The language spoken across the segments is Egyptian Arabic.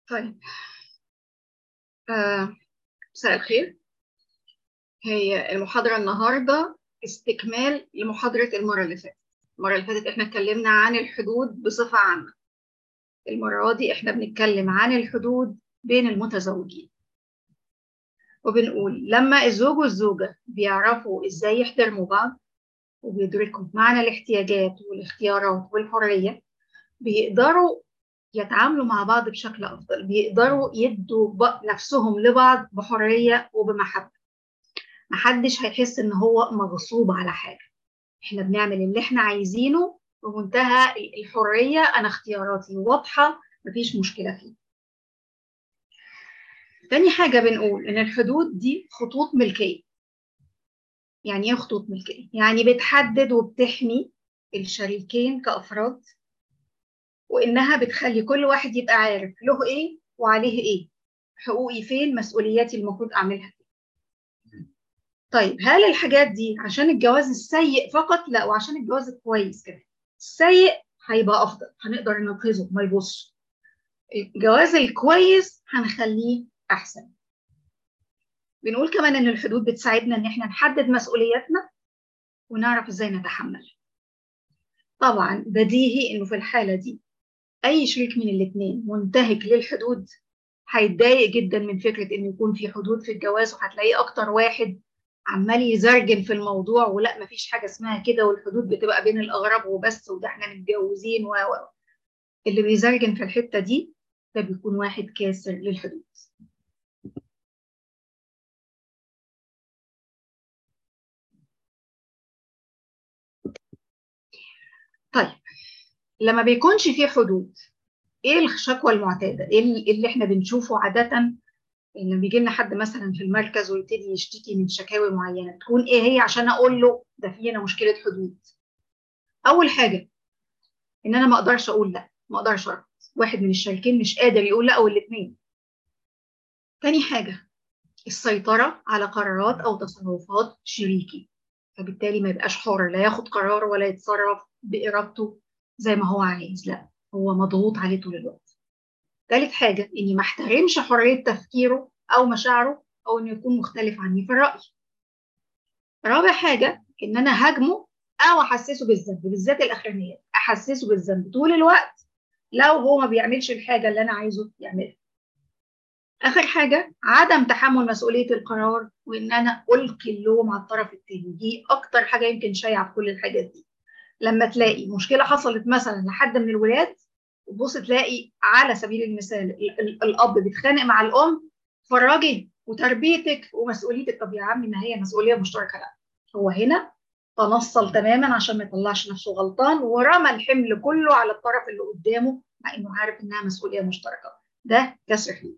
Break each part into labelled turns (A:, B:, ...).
A: طيب آه، مساء الخير هي المحاضرة النهاردة استكمال لمحاضرة المرة اللي فاتت المرة اللي فاتت احنا اتكلمنا عن الحدود بصفة عامة المرة دي احنا بنتكلم عن الحدود بين المتزوجين وبنقول لما الزوج والزوجة بيعرفوا ازاي يحترموا بعض وبيدركوا معنى الاحتياجات والاختيارات والحرية بيقدروا يتعاملوا مع بعض بشكل أفضل بيقدروا يدوا نفسهم لبعض بحرية وبمحبة محدش هيحس إن هو مغصوب على حاجة إحنا بنعمل اللي إحنا عايزينه بمنتهى الحرية أنا اختياراتي واضحة مفيش مشكلة فيه تاني حاجة بنقول إن الحدود دي خطوط ملكية يعني إيه خطوط ملكية؟ يعني بتحدد وبتحمي الشريكين كأفراد وإنها بتخلي كل واحد يبقى عارف له إيه وعليه إيه حقوقي فين مسؤولياتي المفروض أعملها فين طيب هل الحاجات دي عشان الجواز السيء فقط لا وعشان الجواز الكويس كمان السيء هيبقى أفضل هنقدر ننقذه ما يبص الجواز الكويس هنخليه أحسن بنقول كمان إن الحدود بتساعدنا إن إحنا نحدد مسؤولياتنا ونعرف إزاي نتحمل طبعا بديهي إنه في الحالة دي اي شريك من الاثنين منتهك للحدود هيتضايق جدا من فكره ان يكون في حدود في الجواز وهتلاقيه اكتر واحد عمال يزرجن في الموضوع ولا مفيش حاجه اسمها كده والحدود بتبقى بين الاغراب وبس وده احنا متجوزين و اللي بيزرجن في الحته دي ده بيكون واحد كاسر للحدود طيب لما بيكونش في حدود ايه الشكوى المعتاده ايه اللي احنا بنشوفه عاده لما بيجي لنا حد مثلا في المركز ويبتدي يشتكي من شكاوي معينه تكون ايه هي عشان اقول له ده في هنا مشكله حدود اول حاجه ان انا ما اقدرش اقول لا ما اقدرش ارفض واحد من الشريكين مش قادر يقول لا او الاثنين تاني حاجه السيطره على قرارات او تصرفات شريكي فبالتالي ما يبقاش حر لا ياخد قرار ولا يتصرف بارادته زي ما هو عايز لا هو مضغوط عليه طول الوقت ثالث حاجة إني ما احترمش حرية تفكيره أو مشاعره أو إنه يكون مختلف عني في الرأي رابع حاجة إن أنا هاجمه أو أحسسه بالذنب بالذات الأخرانية أحسسه بالذنب طول الوقت لو هو ما بيعملش الحاجة اللي أنا عايزه يعملها آخر حاجة عدم تحمل مسؤولية القرار وإن أنا ألقي اللوم على الطرف التاني دي أكتر حاجة يمكن شايعة في كل الحاجات دي لما تلاقي مشكلة حصلت مثلا لحد من الولاد وتبص تلاقي على سبيل المثال الأب بيتخانق مع الأم فرجي وتربيتك ومسؤوليتك طب يا عمي ما هي مسؤولية مشتركة لا هو هنا تنصل تماما عشان ما يطلعش نفسه غلطان ورمى الحمل كله على الطرف اللي قدامه مع انه عارف انها مسؤوليه مشتركه ده كسر حدود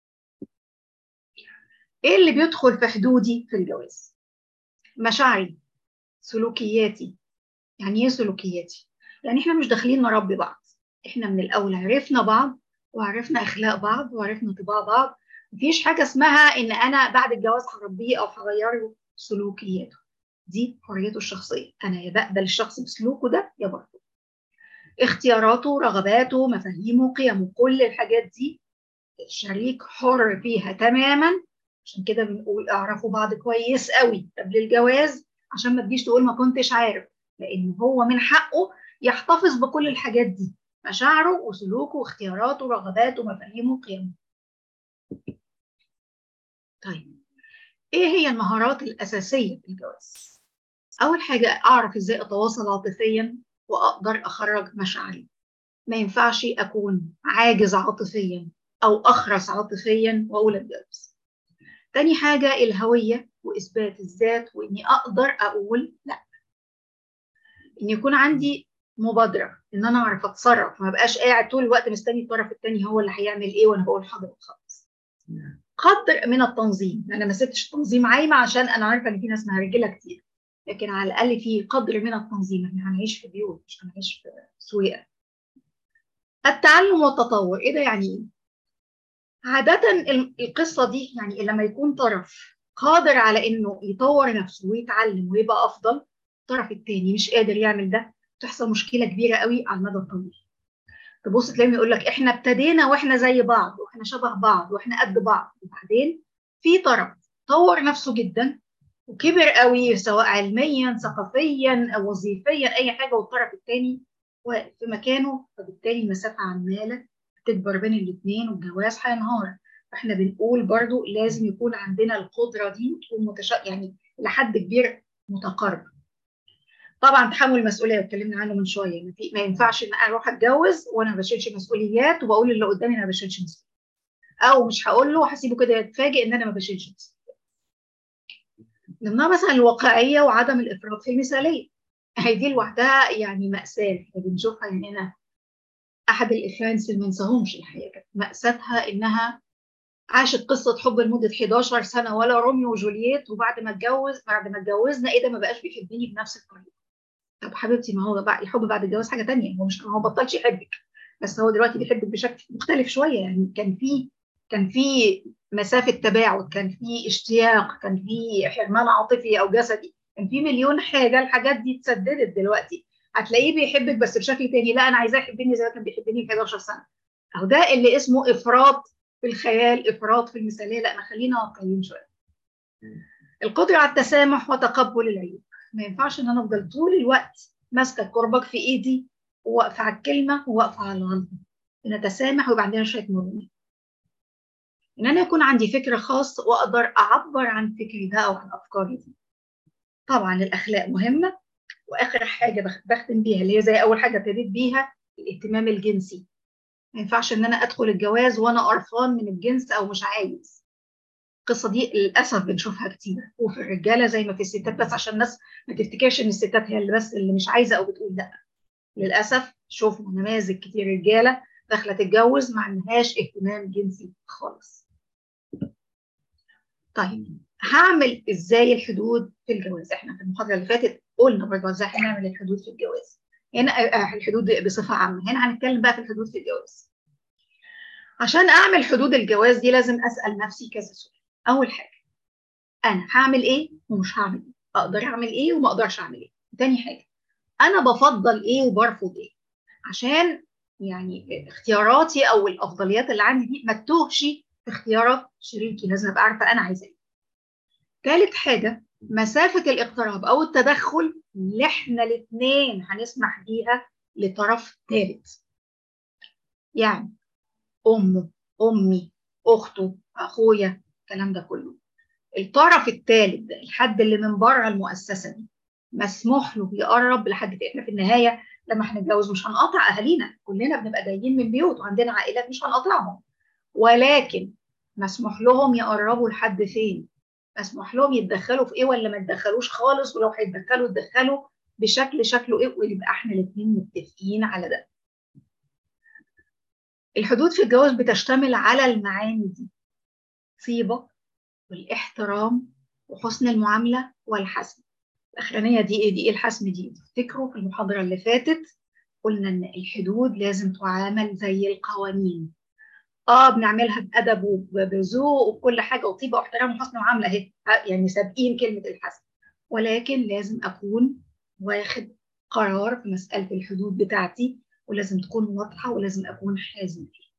A: ايه اللي بيدخل في حدودي في الجواز مشاعري سلوكياتي يعني ايه سلوكياتي يعني احنا مش داخلين نربي بعض احنا من الاول عرفنا بعض وعرفنا اخلاق بعض وعرفنا طباع بعض مفيش حاجه اسمها ان انا بعد الجواز هربيه او هغير له سلوكياته دي حريته الشخصيه انا يا بقبل الشخص بسلوكه ده يا برفضه اختياراته رغباته مفاهيمه قيمه كل الحاجات دي الشريك حر فيها تماما عشان كده بنقول اعرفوا بعض كويس قوي قبل الجواز عشان ما تجيش تقول ما كنتش عارف لان هو من حقه يحتفظ بكل الحاجات دي مشاعره وسلوكه واختياراته ورغباته ومفاهيمه وقيمه طيب ايه هي المهارات الاساسيه في الجواز اول حاجه اعرف ازاي اتواصل عاطفيا واقدر اخرج مشاعري ما ينفعش اكون عاجز عاطفيا او اخرس عاطفيا واقول اتجوز تاني حاجه الهويه واثبات الذات واني اقدر اقول لا ان يكون عندي مبادره ان انا اعرف اتصرف ما بقاش قاعد طول الوقت مستني الطرف الثاني هو اللي هيعمل ايه وانا بقول حاضر وخلاص قدر من التنظيم انا ما سبتش التنظيم عايمه عشان انا عارفه ان في ناس مهرجله كتير لكن على الاقل في قدر من التنظيم احنا هنعيش في بيوت مش هنعيش في سويقه التعلم والتطور ايه ده يعني ايه عادة القصة دي يعني لما يكون طرف قادر على انه يطور نفسه ويتعلم ويبقى افضل الطرف الثاني مش قادر يعمل ده تحصل مشكله كبيره قوي على المدى الطويل تبص تلاقيهم يقول لك احنا ابتدينا واحنا زي بعض واحنا شبه بعض واحنا قد بعض وبعدين في طرف طور نفسه جدا وكبر قوي سواء علميا ثقافيا وظيفيا اي حاجه والطرف الثاني واقف في مكانه فبالتالي المسافه عماله تكبر بين الاثنين والجواز هينهار فاحنا بنقول برضو لازم يكون عندنا القدره دي وتكون متش... يعني لحد كبير متقاربه طبعا تحمل المسؤوليه اتكلمنا عنه من شويه ما, في... ما ينفعش ان انا اروح اتجوز وانا ما بشيلش مسؤوليات وبقول اللي قدامي انا ما بشيلش مسؤوليات او مش هقول له هسيبه كده يتفاجئ ان انا ما بشيلش مسؤوليات ضمنها مثلا الواقعيه وعدم الافراط في المثاليه هي دي لوحدها يعني ماساه احنا بنشوفها هنا احد الاخوانس اللي ما ننساهمش الحقيقه كانت ماساتها انها عاشت قصه حب لمده 11 سنه ولا روميو وجولييت وبعد ما اتجوز بعد ما اتجوزنا ايه ده ما بقاش بيحبني بنفس الطريقه طب حبيبتي ما هو بقى الحب بعد الجواز حاجه ثانيه هو مش هو بطلش يحبك بس هو دلوقتي بيحبك بشكل مختلف شويه يعني كان في كان في مسافه تباعد كان في اشتياق كان في حرمان عاطفي او جسدي كان في مليون حاجه الحاجات دي اتسددت دلوقتي هتلاقيه بيحبك بس بشكل تاني لا انا عايزاه يحبني زي ما كان بيحبني في 11 سنه اهو ده اللي اسمه افراط في الخيال افراط في المثاليه لا خلينا واقعيين شويه القدره على التسامح وتقبل العيوب ما ينفعش ان انا افضل طول الوقت ماسكه كربك في ايدي وواقفه على الكلمه وواقفه على الغلطه نتسامح ويبقى عندنا شويه مرونه ان انا يكون عندي فكر خاص واقدر اعبر عن فكري ده او عن افكاري دي طبعا الاخلاق مهمه واخر حاجه بختم بيها اللي هي زي اول حاجه ابتديت بيها الاهتمام الجنسي ما ينفعش ان انا ادخل الجواز وانا قرفان من الجنس او مش عايز القصه دي للاسف بنشوفها كتير وفي الرجاله زي ما في الستات بس عشان الناس ما تفتكرش ان الستات هي اللي بس اللي مش عايزه او بتقول لا للاسف شوفنا نماذج كتير رجاله داخله تتجوز ما عندهاش اهتمام جنسي خالص طيب هعمل ازاي الحدود في الجواز احنا في المحاضره اللي فاتت قلنا برضه ازاي هنعمل الحدود في الجواز هنا الحدود بصفه عامه هنا هنتكلم بقى في الحدود في الجواز عشان اعمل حدود الجواز دي لازم اسال نفسي كذا سؤال اول حاجه انا هعمل ايه ومش هعمل ايه اقدر اعمل ايه وما اقدرش اعمل ايه تاني حاجه انا بفضل ايه وبرفض ايه عشان يعني اختياراتي او الافضليات اللي عندي دي ما تتوهش في اختيارات شريكي لازم ابقى عارفه انا عايزه ايه ثالث حاجه مسافه الاقتراب او التدخل اللي احنا الاثنين هنسمح بيها لطرف ثالث يعني امه امي اخته اخويا الكلام ده كله الطرف الثالث ده الحد اللي من بره المؤسسه دي مسموح له يقرب لحد احنا في النهايه لما هنتجوز مش هنقاطع اهالينا كلنا بنبقى جايين من بيوت وعندنا عائلات مش هنقاطعهم ولكن مسموح لهم يقربوا لحد فين مسموح لهم يتدخلوا في ايه ولا ما يتدخلوش خالص ولو هيتدخلوا يتدخلوا بشكل شكله ايه ويبقى احنا الاثنين متفقين على ده الحدود في الجواز بتشتمل على المعاني دي طيبة والاحترام وحسن المعاملة والحسم الأخرانية دي إيه دي إيه الحسم دي تفتكروا في المحاضرة اللي فاتت قلنا إن الحدود لازم تعامل زي القوانين اه بنعملها بأدب وبذوق وبكل حاجة وطيبة واحترام وحسن معاملة اهي يعني سابقين كلمة الحسم ولكن لازم أكون واخد قرار في مسألة الحدود بتاعتي ولازم تكون واضحة ولازم أكون حازم فيها.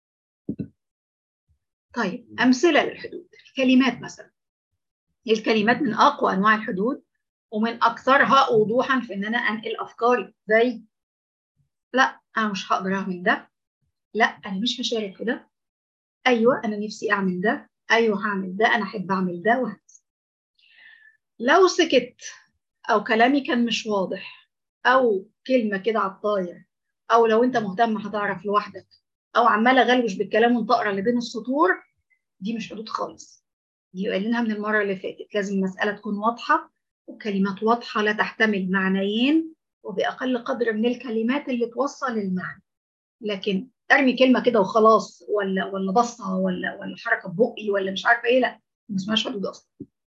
A: طيب أمثلة للحدود الكلمات مثلا الكلمات من أقوى أنواع الحدود ومن أكثرها وضوحا في إن أنا أنقل أفكاري زي لا أنا مش هقدر أعمل ده لا أنا مش هشارك في ده أيوه أنا نفسي أعمل ده أيوه هعمل ده أنا أحب أعمل ده وهكذا لو سكت أو كلامي كان مش واضح أو كلمة كده على الطاير او لو انت مهتم هتعرف لوحدك او عماله اغلوش بالكلام وانت اقرا اللي بين السطور دي مش حدود خالص دي قايلينها من المره اللي فاتت لازم المساله تكون واضحه وكلمات واضحه لا تحتمل معنيين وباقل قدر من الكلمات اللي توصل المعنى لكن ارمي كلمه كده وخلاص ولا ولا بصه ولا ولا حركه ببقي ولا مش عارفه ايه لا ما اسمهاش حدود اصلا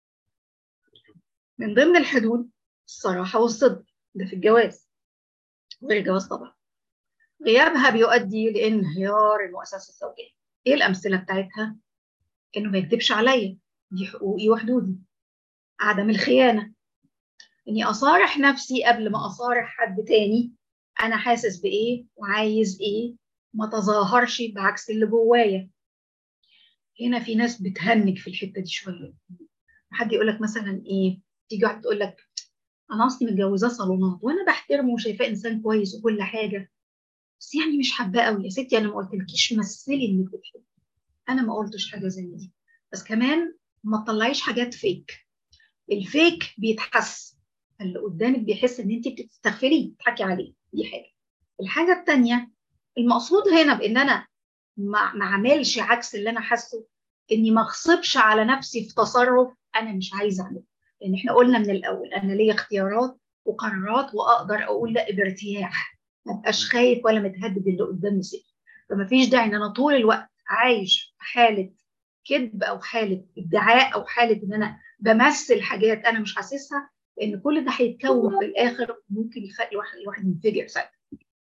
A: من ضمن الحدود الصراحه والصدق ده في الجواز غير الجواز طبعا غيابها بيؤدي لانهيار المؤسسه الزوجيه ايه الامثله بتاعتها انه ما يكذبش عليا دي حقوقي وحدودي عدم الخيانه اني اصارح نفسي قبل ما اصارح حد تاني انا حاسس بايه وعايز ايه ما تظاهرش بعكس اللي جوايا هنا في ناس بتهنج في الحته دي شويه حد يقول لك مثلا ايه تيجي واحده تقول لك انا اصلي متجوزاه صالونات وانا بحترمه وشايفاه انسان كويس وكل حاجه بس يعني مش حباه قوي يا ستي انا ما قلتلكيش مثلي انك بتحبي انا ما قلتش حاجه زي دي بس كمان ما تطلعيش حاجات فيك الفيك بيتحس اللي قدامك بيحس ان انت بتستغفليه بتضحكي عليه دي حاجه الحاجه الثانيه المقصود هنا بان انا ما ما اعملش عكس اللي انا حاسه اني ما اغصبش على نفسي في تصرف انا مش عايزه اعمله لان احنا قلنا من الاول انا ليا اختيارات وقرارات واقدر اقول لا بارتياح ما ابقاش خايف ولا متهدد اللي قدامي سيء فما فيش داعي ان انا طول الوقت عايش في حاله كذب او حاله ادعاء او حاله ان انا بمثل حاجات انا مش حاسسها لان كل ده هيتكون في الاخر ممكن يخلي الواحد الواحد ينفجر ساعتها.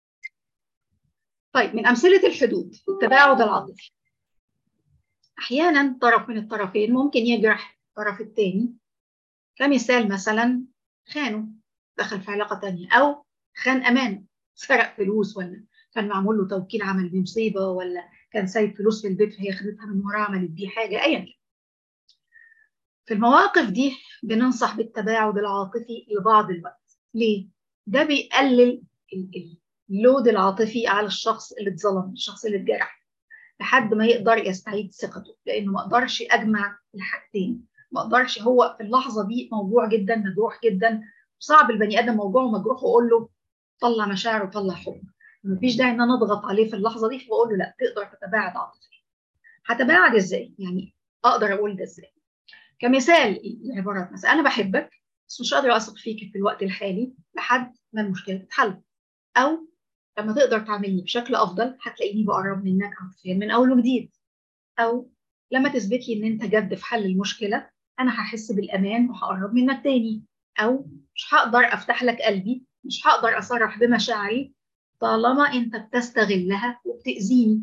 A: طيب من امثله الحدود التباعد العاطفي. احيانا طرف من الطرفين ممكن يجرح الطرف الثاني كمثال مثلا خانه دخل في علاقه ثانيه او خان امانه سرق فلوس ولا كان معمول له توكيل عمل بمصيبه ولا كان سايب فلوس في البيت فهي خدتها من وراه عملت بيه حاجه ايا كان. في المواقف دي بننصح بالتباعد العاطفي لبعض الوقت ليه؟ ده بيقلل اللود العاطفي على الشخص اللي اتظلم الشخص اللي اتجرح لحد ما يقدر يستعيد ثقته لانه ما اقدرش اجمع الحاجتين ما اقدرش هو في اللحظه دي موجوع جدا مجروح جدا صعب البني ادم موجوع ومجروح واقول له طلع مشاعر وطلع حب مفيش داعي ان انا اضغط عليه في اللحظه دي فبقول له لا تقدر تتباعد عاطفيا هتباعد ازاي يعني اقدر اقول ده ازاي كمثال العبارات مثلا انا بحبك بس مش قادره اثق فيك في الوقت الحالي لحد ما المشكله تتحل او لما تقدر تعاملني بشكل افضل هتلاقيني بقرب منك عاطفيا من اول وجديد او لما تثبت لي ان انت جد في حل المشكله انا هحس بالامان وهقرب منك تاني او مش هقدر افتح لك قلبي مش هقدر اصرح بمشاعري طالما انت بتستغلها وبتاذيني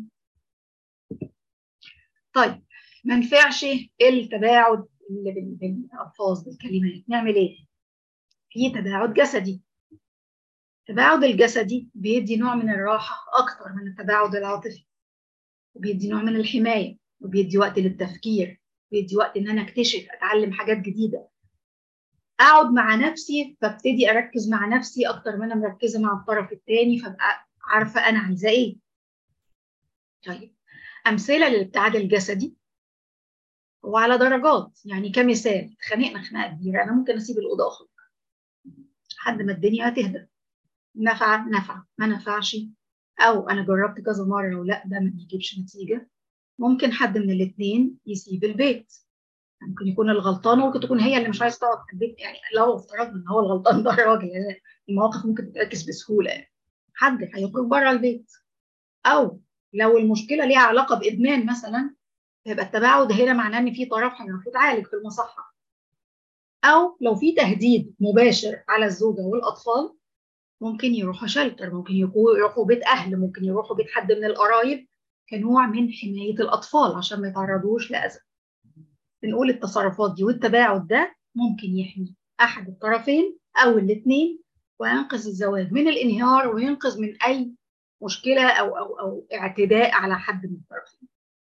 A: طيب ما ينفعش التباعد اللي بالالفاظ بالكلمات نعمل ايه في تباعد جسدي التباعد الجسدي بيدي نوع من الراحه اكتر من التباعد العاطفي وبيدي نوع من الحمايه وبيدي وقت للتفكير بيدي وقت ان انا اكتشف اتعلم حاجات جديده اقعد مع نفسي فابتدي اركز مع نفسي اكتر ما انا مركزه مع الطرف الثاني فابقى عارفه انا عايزه ايه طيب امثله للابتعاد الجسدي هو على درجات يعني كمثال اتخانقنا خناقه كبيره انا ممكن اسيب الاوضه اخرج لحد ما الدنيا هتهدى نفع نفع ما نفعش او انا جربت كذا مره ولا ده ما بيجيبش نتيجه ممكن حد من الاثنين يسيب البيت ممكن يكون الغلطان وممكن تكون هي اللي مش عايزه تقعد في البيت يعني لو افترضنا ان هو الغلطان ده الراجل يعني المواقف ممكن تتعكس بسهوله يعني حد هيخرج بره البيت او لو المشكله ليها علاقه بادمان مثلا يبقى التباعد هنا معناه ان في طرف هيروح يتعالج في المصحه او لو في تهديد مباشر على الزوجه والاطفال ممكن يروحوا شلتر ممكن يروحوا بيت اهل ممكن يروحوا بيت حد من القرايب كنوع من حمايه الاطفال عشان ما يتعرضوش لاذى بنقول التصرفات دي والتباعد ده ممكن يحمي احد الطرفين او الاثنين وينقذ الزواج من الانهيار وينقذ من اي مشكله او او او اعتداء على حد من الطرفين.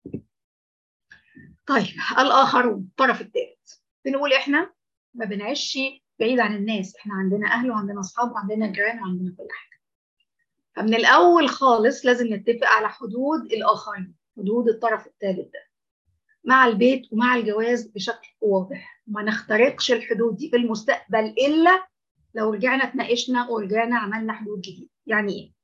A: طيب الاخرون الطرف الثالث بنقول احنا ما بنعيش بعيد عن الناس احنا عندنا اهل وعندنا اصحاب وعندنا جيران وعندنا كل حاجه. فمن الاول خالص لازم نتفق على حدود الاخرين حدود الطرف الثالث ده. مع البيت ومع الجواز بشكل واضح وما نخترقش الحدود دي في المستقبل الا لو رجعنا اتناقشنا ورجعنا عملنا حدود جديده يعني ايه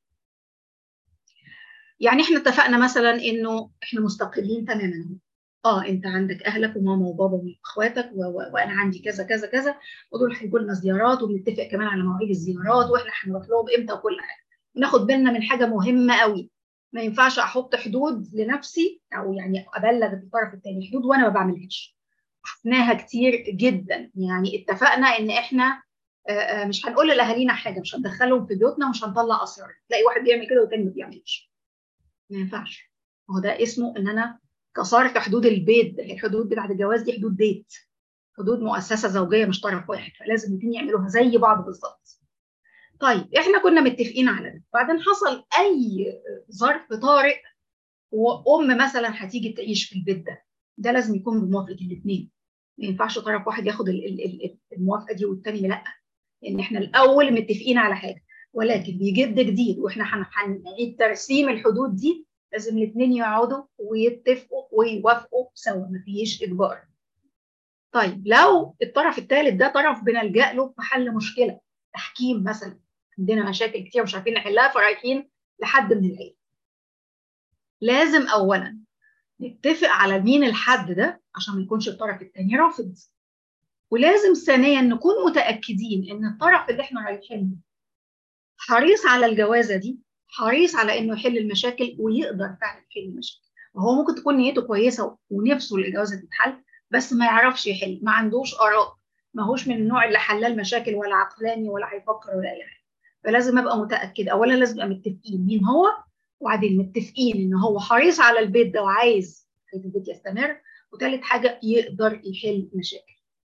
A: يعني احنا اتفقنا مثلا انه احنا مستقلين تماما اه انت عندك اهلك وماما وبابا واخواتك و... و... وانا عندي كذا كذا كذا ودول هيجوا لنا زيارات وبنتفق كمان على مواعيد الزيارات واحنا هنروح لهم امتى وكل حاجه وناخد بالنا من حاجه مهمه قوي ما ينفعش احط حدود لنفسي او يعني ابلغ الطرف الثاني حدود وانا ما بعملهاش شفناها كتير جدا يعني اتفقنا ان احنا مش هنقول لاهالينا حاجه مش هندخلهم في بيوتنا ومش هنطلع اسرار تلاقي واحد بيعمل كده والتاني ما بيعملش ما ينفعش هو ده اسمه ان انا كسرت حدود البيت الحدود بتاعت الجواز دي حدود بيت حدود مؤسسه زوجيه مش طرف واحد فلازم الاثنين يعملوها زي بعض بالظبط طيب احنا كنا متفقين على ده بعدين حصل اي ظرف طارئ وام مثلا هتيجي تعيش في البيت ده ده لازم يكون بموافقه الاثنين ما ينفعش طرف واحد ياخد الموافقه دي والتاني لا لان احنا الاول متفقين على حاجه ولكن بيجد جديد واحنا هنعيد ترسيم الحدود دي لازم الاثنين يقعدوا ويتفقوا ويوافقوا سوا مفيش اجبار طيب لو الطرف الثالث ده طرف بنلجا له في حل مشكله تحكيم مثلا عندنا مشاكل كتير مش عارفين نحلها فرايحين لحد من العيله لازم اولا نتفق على مين الحد ده عشان ما يكونش الطرف الثاني رافض ولازم ثانيا نكون متاكدين ان الطرف اللي احنا رايحين حريص على الجوازه دي حريص على انه يحل المشاكل ويقدر فعلا يحل المشاكل وهو ممكن تكون نيته كويسه ونفسه الجوازه تتحل بس ما يعرفش يحل ما عندوش اراء ما هوش من النوع اللي حلال مشاكل ولا عقلاني ولا هيفكر ولا اي حاجه فلازم ابقى متاكد اولا لازم ابقى متفقين مين هو وبعدين متفقين ان هو حريص على البيت ده وعايز البيت يستمر وثالث حاجه يقدر يحل مشاكل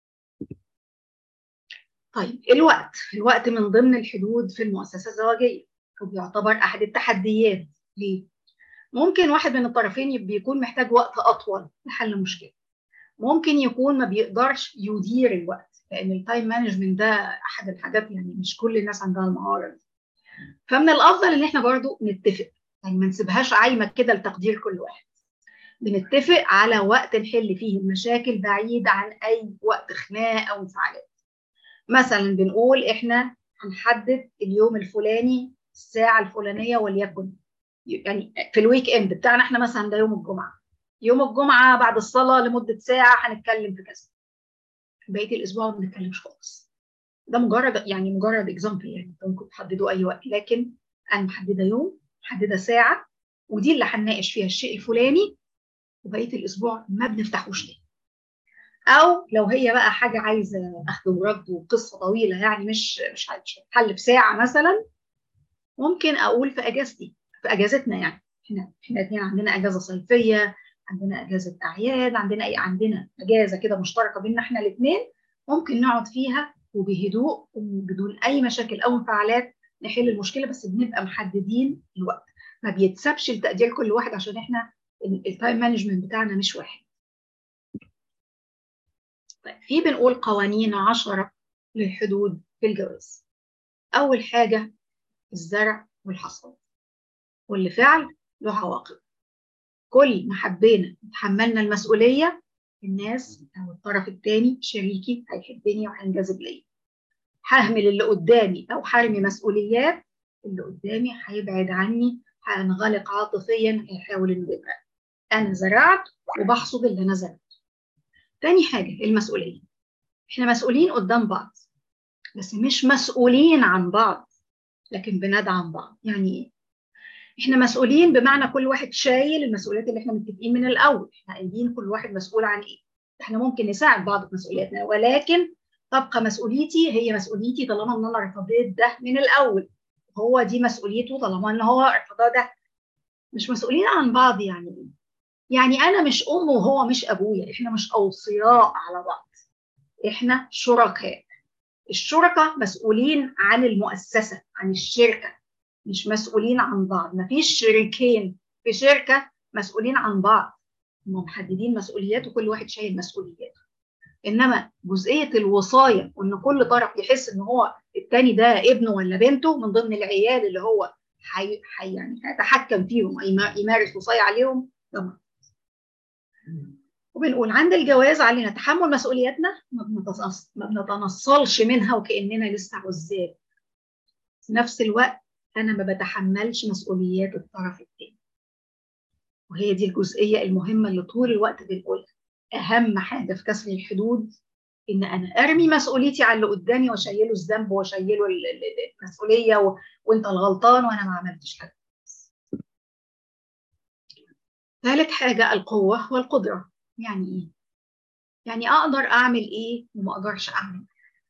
A: طيب الوقت الوقت من ضمن الحدود في المؤسسه الزواجيه وبيعتبر احد التحديات ليه ممكن واحد من الطرفين بيكون محتاج وقت اطول لحل مشكله ممكن يكون ما بيقدرش يدير الوقت لان التايم مانجمنت ده احد الحاجات يعني مش كل الناس عندها المهاره دي فمن الافضل ان احنا برضو نتفق يعني ما نسيبهاش عايمه كده لتقدير كل واحد بنتفق على وقت نحل فيه المشاكل بعيد عن اي وقت خناق او انفعالات مثلا بنقول احنا هنحدد اليوم الفلاني الساعه الفلانيه وليكن يعني في الويك اند بتاعنا احنا مثلا ده يوم الجمعه يوم الجمعه بعد الصلاه لمده ساعه هنتكلم في كذا بقيه الاسبوع ما بنتكلمش خالص ده مجرد يعني مجرد اكزامبل يعني انتوا ممكن تحددوا اي وقت لكن انا محدده يوم محدده ساعه ودي اللي هنناقش فيها الشيء الفلاني وبقيه الاسبوع ما بنفتحوش تاني او لو هي بقى حاجه عايزه اخذ ورد وقصه طويله يعني مش مش هتحل في ساعه مثلا ممكن اقول في اجازتي في اجازتنا يعني احنا احنا الاثنين عندنا اجازه صيفيه عندنا اجازه اعياد عندنا اي عندنا اجازه كده مشتركه بيننا احنا الاثنين ممكن نقعد فيها وبهدوء وبدون اي مشاكل او انفعالات نحل المشكله بس بنبقى محددين الوقت ما بيتسابش لتقدير كل واحد عشان احنا التايم مانجمنت بتاعنا مش واحد طيب في بنقول قوانين عشرة للحدود في الجواز أول حاجة الزرع والحصاد واللي فعل له عواقب كل ما حبينا تحملنا المسؤولية الناس أو الطرف الثاني شريكي هيحبني وهينجذب ليا ههمل اللي قدامي أو حرمي مسؤوليات اللي قدامي هيبعد عني هنغلق عاطفيا هيحاول انه يبعد انا زرعت وبحصد اللي انا زرعته تاني حاجه المسؤوليه احنا مسؤولين قدام بعض بس مش مسؤولين عن بعض لكن بندعم بعض يعني ايه احنا مسؤولين بمعنى كل واحد شايل المسؤوليات اللي احنا متفقين من الاول احنا قايلين كل واحد مسؤول عن ايه احنا ممكن نساعد بعض في مسؤولياتنا ولكن تبقى مسؤوليتي هي مسؤوليتي طالما ان انا ارتضيت ده من الاول هو دي مسؤوليته طالما ان هو ارتضى ده مش مسؤولين عن بعض يعني ايه يعني انا مش ام وهو مش ابويا احنا مش اوصياء على بعض احنا شركاء الشركاء مسؤولين عن المؤسسه عن الشركه مش مسؤولين عن بعض مفيش شريكين في شركه مسؤولين عن بعض هم محددين مسؤوليات وكل واحد شايل مسؤولياته انما جزئيه الوصايه وان كل طرف يحس ان هو التاني ده ابنه ولا بنته من ضمن العيال اللي هو حي... حي يعني هيتحكم فيهم يمارس وصايه عليهم ده وبنقول عند الجواز علينا تحمل مسؤولياتنا ما بنتنصلش منها وكاننا لسه عزاب في نفس الوقت انا ما بتحملش مسؤوليات الطرف الثاني وهي دي الجزئيه المهمه اللي طول الوقت بنقولها اهم حاجه في كسر الحدود ان انا ارمي مسؤوليتي على اللي قدامي واشيله الذنب واشيله المسؤوليه و... وانت الغلطان وانا ما عملتش حاجه ثالث حاجه القوه والقدره يعني ايه يعني اقدر اعمل ايه وما اقدرش اعمل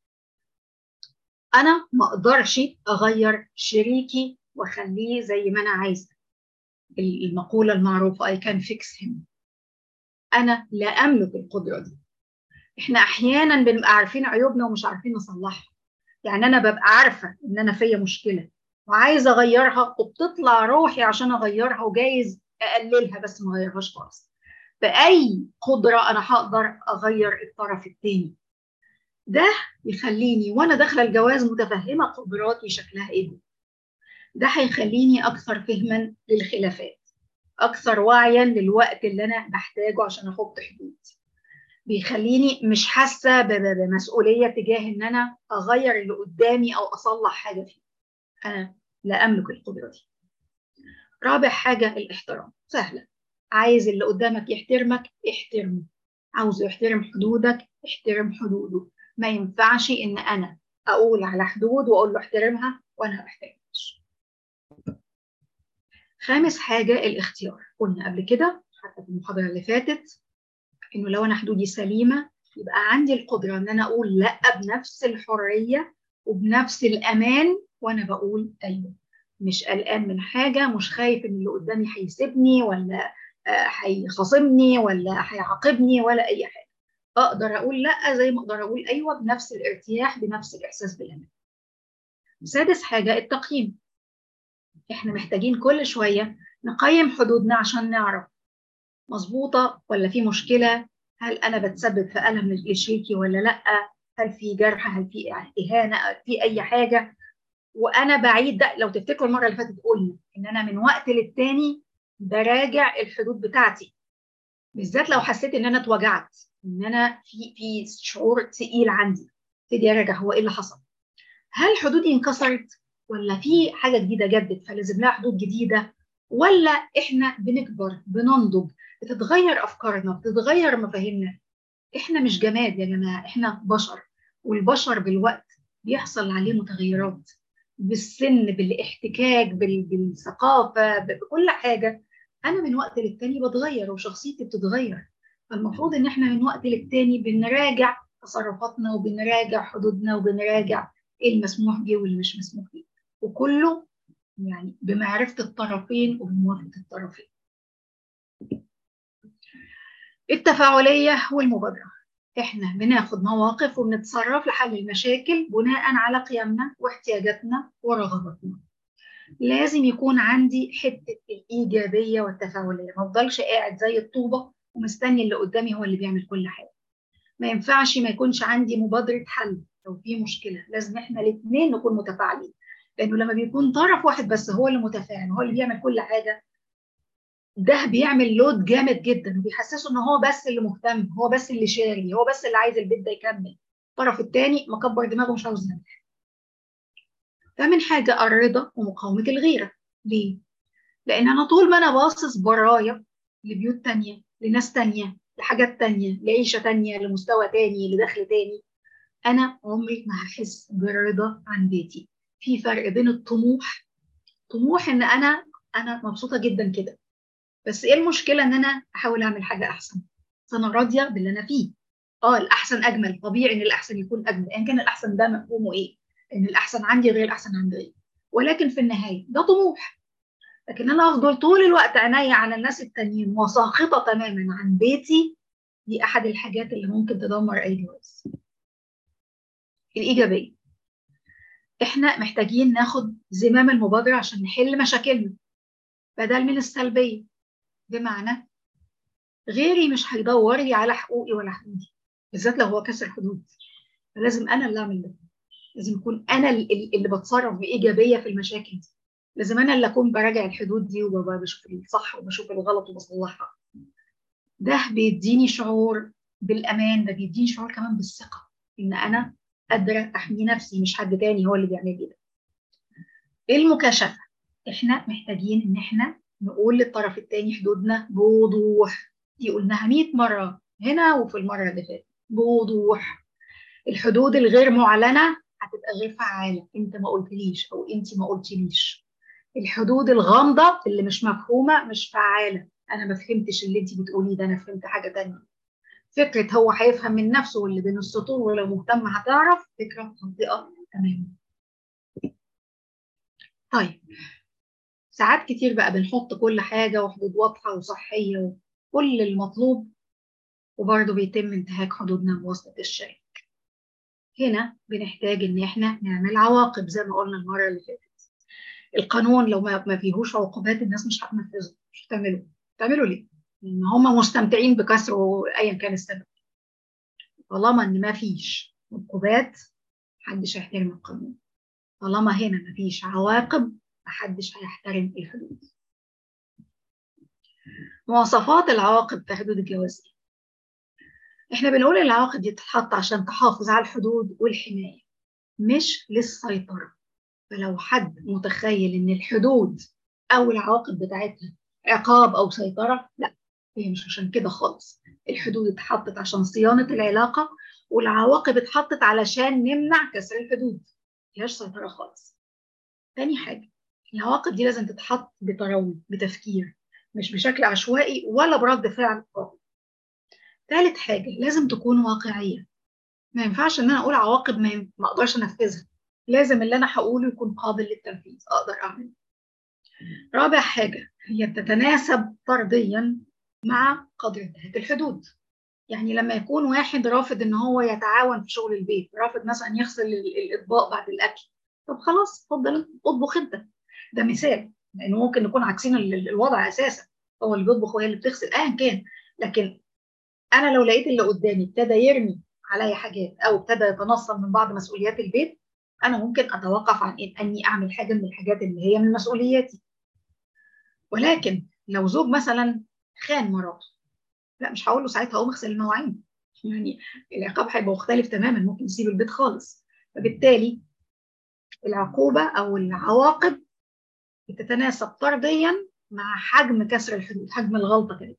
A: انا ما اقدرش اغير شريكي واخليه زي ما انا عايزه المقوله المعروفه I can fix him انا لا املك القدره دي احنا احيانا بنبقى عارفين عيوبنا ومش عارفين نصلحها يعني انا ببقى عارفه ان انا فيا مشكله وعايزه اغيرها وبتطلع روحي عشان اغيرها وجايز اقللها بس ما اغيرهاش خالص باي قدره انا هقدر اغير الطرف الثاني ده يخليني وانا داخله الجواز متفهمه قدراتي شكلها ايه ده هيخليني اكثر فهما للخلافات اكثر وعيا للوقت اللي انا بحتاجه عشان احط حدود بيخليني مش حاسه بمسؤوليه تجاه ان انا اغير اللي قدامي او اصلح حاجه فيه انا لا املك القدره دي رابع حاجه الاحترام سهله عايز اللي قدامك يحترمك احترمه عاوزه يحترم حدودك احترم حدوده ما ينفعش ان انا اقول على حدود واقول له احترمها وانا ما احترمهاش خامس حاجه الاختيار قلنا قبل كده حتى في المحاضره اللي فاتت انه لو انا حدودي سليمه يبقى عندي القدره ان انا اقول لا بنفس الحريه وبنفس الامان وانا بقول ايوه مش قلقان من حاجه مش خايف ان اللي قدامي هيسيبني ولا هيخاصمني ولا هيعاقبني ولا اي حاجه اقدر اقول لا زي ما اقدر اقول ايوه بنفس الارتياح بنفس الاحساس بالامان سادس حاجه التقييم احنا محتاجين كل شويه نقيم حدودنا عشان نعرف مظبوطه ولا في مشكله هل انا بتسبب في الم لشريكي ولا لا هل في جرح هل في اهانه في اي حاجه وانا بعيد ده لو تفتكروا المره اللي فاتت قلنا ان انا من وقت للتاني براجع الحدود بتاعتي بالذات لو حسيت ان انا اتوجعت ان انا في في شعور تقيل عندي ابتدي اراجع هو ايه اللي حصل هل حدودي انكسرت ولا في حاجه جديده جدت فلازم لها حدود جديده ولا احنا بنكبر بننضج بتتغير افكارنا بتتغير مفاهيمنا احنا مش جماد يا جماعه احنا بشر والبشر بالوقت بيحصل عليه متغيرات بالسن بالاحتكاك بالثقافه بكل حاجه انا من وقت للتاني بتغير وشخصيتي بتتغير فالمفروض ان احنا من وقت للتاني بنراجع تصرفاتنا وبنراجع حدودنا وبنراجع ايه المسموح بيه واللي مش مسموح بيه وكله يعني بمعرفه الطرفين وبموافقه الطرفين التفاعليه والمبادره احنا بناخد مواقف وبنتصرف لحل المشاكل بناء على قيمنا واحتياجاتنا ورغباتنا لازم يكون عندي حته الايجابيه والتفاعليه ما افضلش قاعد زي الطوبه ومستني اللي قدامي هو اللي بيعمل كل حاجه ما ينفعش ما يكونش عندي مبادره حل لو في مشكله لازم احنا الاثنين نكون متفاعلين لانه لما بيكون طرف واحد بس هو اللي متفاعل هو اللي بيعمل كل حاجه ده بيعمل لود جامد جدا وبيحسسه ان هو بس اللي مهتم هو بس اللي شاري هو بس اللي عايز البيت ده يكمل الطرف الثاني مكبر دماغه مش عاوز يعمل فمن حاجه الرضا ومقاومه الغيره ليه؟ لان انا طول ما انا باصص برايا لبيوت تانية لناس تانية لحاجات تانية لعيشة تانية لمستوى تاني لدخل تاني أنا عمري ما هحس برضا عن بيتي في فرق بين الطموح طموح إن أنا أنا مبسوطة جدا كده بس إيه المشكلة إن أنا أحاول أعمل حاجة أحسن بس أنا راضية باللي أنا فيه اه الأحسن أجمل طبيعي إن الأحسن يكون أجمل إن كان الأحسن ده مفهومه إيه إن الأحسن عندي غير الأحسن عند غيري ولكن في النهاية ده طموح لكن انا افضل طول الوقت عينيا على الناس التانيين وساخطه تماما عن بيتي دي احد الحاجات اللي ممكن تدمر اي جواز الايجابيه احنا محتاجين ناخد زمام المبادره عشان نحل مشاكلنا بدل من السلبيه بمعنى غيري مش هيدور لي على حقوقي ولا حدودي بالذات لو هو كسر حدود فلازم انا اللي اعمل ده لازم اكون انا اللي بتصرف بايجابيه في المشاكل دي لازم انا اللي اكون براجع الحدود دي وبشوف الصح وبشوف الغلط وبصلحها ده بيديني شعور بالامان ده بيديني شعور كمان بالثقه ان انا قادره احمي نفسي مش حد تاني هو اللي بيعمل لي ده المكاشفه احنا محتاجين ان احنا نقول للطرف التاني حدودنا بوضوح دي قلناها 100 مره هنا وفي المره اللي فاتت بوضوح الحدود الغير معلنه هتبقى غير فعاله انت ما قلتليش او انت ما قلتليش الحدود الغامضه اللي مش مفهومه مش فعاله انا ما فهمتش اللي انت بتقوليه ده انا فهمت حاجه تانية فكره هو هيفهم من نفسه واللي بين السطور ولو مهتم هتعرف فكره خاطئه تماما طيب ساعات كتير بقى بنحط كل حاجه وحدود واضحه وصحيه وكل المطلوب وبرضه بيتم انتهاك حدودنا بواسطه الشريك هنا بنحتاج ان احنا نعمل عواقب زي ما قلنا المره اللي فاتت القانون لو ما فيهوش عقوبات الناس مش هتنفذه مش هتعمله تعملوا ليه ان هم مستمتعين بكسره ايا كان السبب طالما ان ما فيش عقوبات محدش هيحترم القانون طالما هنا ما فيش عواقب محدش هيحترم الحدود مواصفات العواقب في حدود الجواز احنا بنقول العواقب دي تتحط عشان تحافظ على الحدود والحماية مش للسيطرة فلو حد متخيل ان الحدود او العواقب بتاعتها عقاب او سيطرة لا هي مش عشان كده خالص الحدود اتحطت عشان صيانة العلاقة والعواقب اتحطت علشان نمنع كسر الحدود مفيهاش سيطرة خالص تاني حاجة العواقب دي لازم تتحط بتروي بتفكير مش بشكل عشوائي ولا برد فعل قوي ثالث حاجة لازم تكون واقعية ما ينفعش ان انا اقول عواقب ما, ما اقدرش انفذها لازم اللي انا هقوله يكون قابل للتنفيذ اقدر اعمله رابع حاجة هي بتتناسب طرديا مع قدر انتهاك الحدود يعني لما يكون واحد رافض ان هو يتعاون في شغل البيت رافض مثلا يغسل الاطباق بعد الاكل طب خلاص اتفضل اطبخ انت ده مثال لانه ممكن نكون عكسين الوضع اساسا هو اللي بيطبخ وهي اللي بتغسل ايا كان لكن انا لو لقيت اللي قدامي ابتدى يرمي عليا حاجات او ابتدى يتنصل من بعض مسؤوليات البيت انا ممكن اتوقف عن إن اني اعمل حاجه من الحاجات اللي هي من مسؤولياتي ولكن لو زوج مثلا خان مراته لا مش هقول له ساعتها قوم اغسل المواعين يعني العقاب هيبقى مختلف تماما ممكن يسيب البيت خالص فبالتالي العقوبه او العواقب بتتناسب طرديا مع حجم كسر الحدود حجم الغلطه كده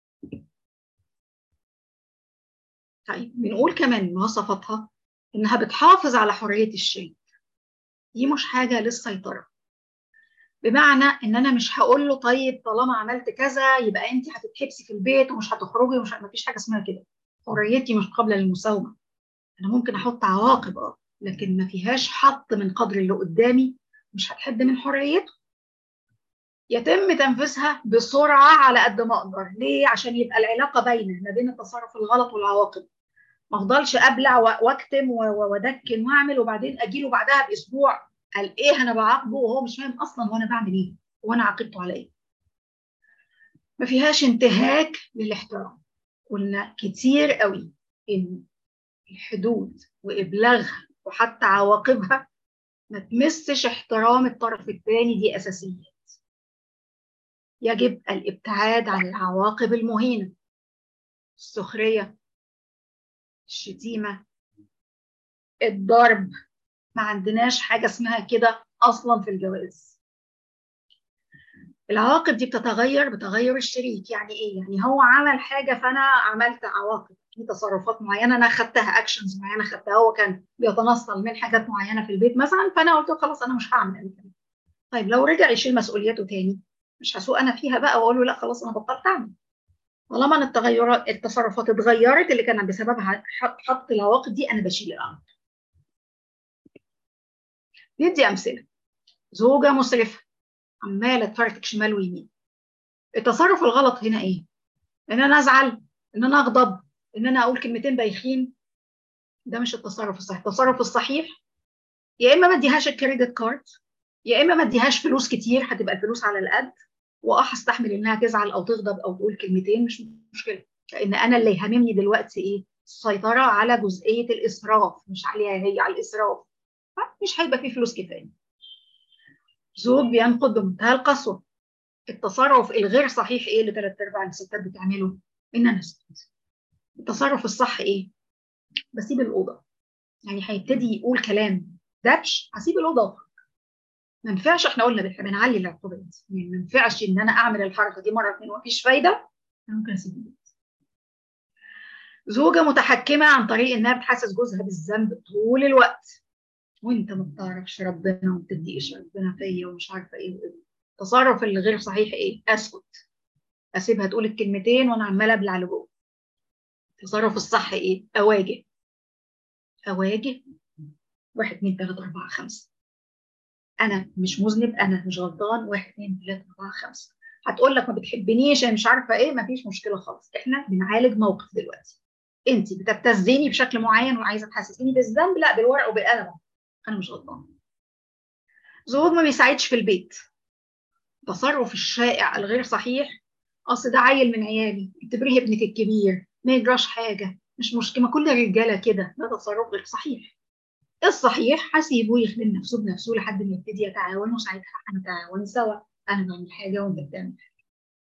A: طيب بنقول كمان مواصفاتها انها بتحافظ على حريه الشريك دي مش حاجه للسيطره بمعنى ان انا مش هقول له طيب طالما عملت كذا يبقى انت هتتحبسي في البيت ومش هتخرجي ومش ما فيش حاجه اسمها كده حريتي مش قابله للمساومه انا ممكن احط عواقب اه لكن ما فيهاش حط من قدر اللي قدامي مش هتحد من حريته يتم تنفيذها بسرعه على قد ما اقدر ليه عشان يبقى العلاقه باينه ما بين التصرف الغلط والعواقب ما افضلش ابلع واكتم وادكن واعمل وبعدين اجي له بعدها باسبوع قال ايه انا بعاقبه وهو مش فاهم اصلا وانا بعمل ايه وانا عاقبته على ايه ما فيهاش انتهاك للاحترام قلنا كتير قوي ان الحدود وابلاغها وحتى عواقبها ما تمسش احترام الطرف الثاني دي اساسيات يجب الابتعاد عن العواقب المهينه السخريه الشتيمه الضرب ما عندناش حاجه اسمها كده اصلا في الجواز العواقب دي بتتغير بتغير الشريك يعني ايه يعني هو عمل حاجه فانا عملت عواقب في تصرفات معينه انا خدتها اكشنز معينه خدتها هو كان بيتنصل من حاجات معينه في البيت مثلا فانا قلت له خلاص انا مش هعمل طيب لو رجع يشيل مسؤولياته تاني مش هسوق انا فيها بقى واقول له لا خلاص انا بطلت اعمل طالما ان التغيرات التصرفات اتغيرت اللي كان بسببها حط العواقب دي انا بشيل الامر ندي امثله زوجه مسرفه عماله تفرتك شمال ويمين التصرف الغلط هنا ايه ان انا ازعل ان انا اغضب ان انا اقول كلمتين بايخين ده مش التصرف الصحيح التصرف الصحيح يا اما ما اديهاش الكريدت كارد يا اما ما اديهاش فلوس كتير هتبقى الفلوس على القد واه هستحمل انها تزعل او تغضب او تقول كلمتين مش مشكله لان انا اللي يهمني دلوقتي ايه السيطره على جزئيه الاسراف مش عليها هي على الاسراف مش هيبقى فيه فلوس كفايه زوج بينقد بمنتهى القسوه التصرف الغير صحيح ايه اللي ثلاث ارباع الستات بتعمله ان انا اسكت التصرف الصح ايه بسيب الاوضه يعني هيبتدي يقول كلام دبش هسيب الاوضه ما ينفعش احنا قلنا بنعلي العقوبات يعني ما ينفعش ان انا اعمل الحركه دي مره اثنين ومفيش فايده انا ممكن اسيب البيت زوجه متحكمه عن طريق انها بتحسس جوزها بالذنب طول الوقت وانت ما بتعرفش ربنا وما بتديش ربنا فيا ومش عارفه ايه التصرف اللي غير صحيح ايه اسكت اسيبها تقول الكلمتين وانا عماله ابلع لجوه التصرف الصح ايه اواجه اواجه واحد اثنين ثلاثة أربعة خمسة أنا مش مذنب أنا مش غلطان واحد اثنين ثلاثة أربعة خمسة هتقول لك ما بتحبنيش أنا مش عارفة إيه ما فيش مشكلة خالص إحنا بنعالج موقف دلوقتي انت بتبتزيني بشكل معين وعايزه تحسسيني بالذنب لا بالورق وبالقلم انا مش غلطان زوج ما بيساعدش في البيت تصرف الشائع الغير صحيح اصل ده عيل من عيالي اعتبريه ابنك الكبير ما يجراش حاجه مش مشكله كل الرجاله كده ده تصرف غير صحيح الصحيح هسيبه يخدم نفسه بنفسه لحد ما يبتدي يتعاون وساعتها هنتعاون سوا انا بعمل حاجه وانت بتعمل حاجه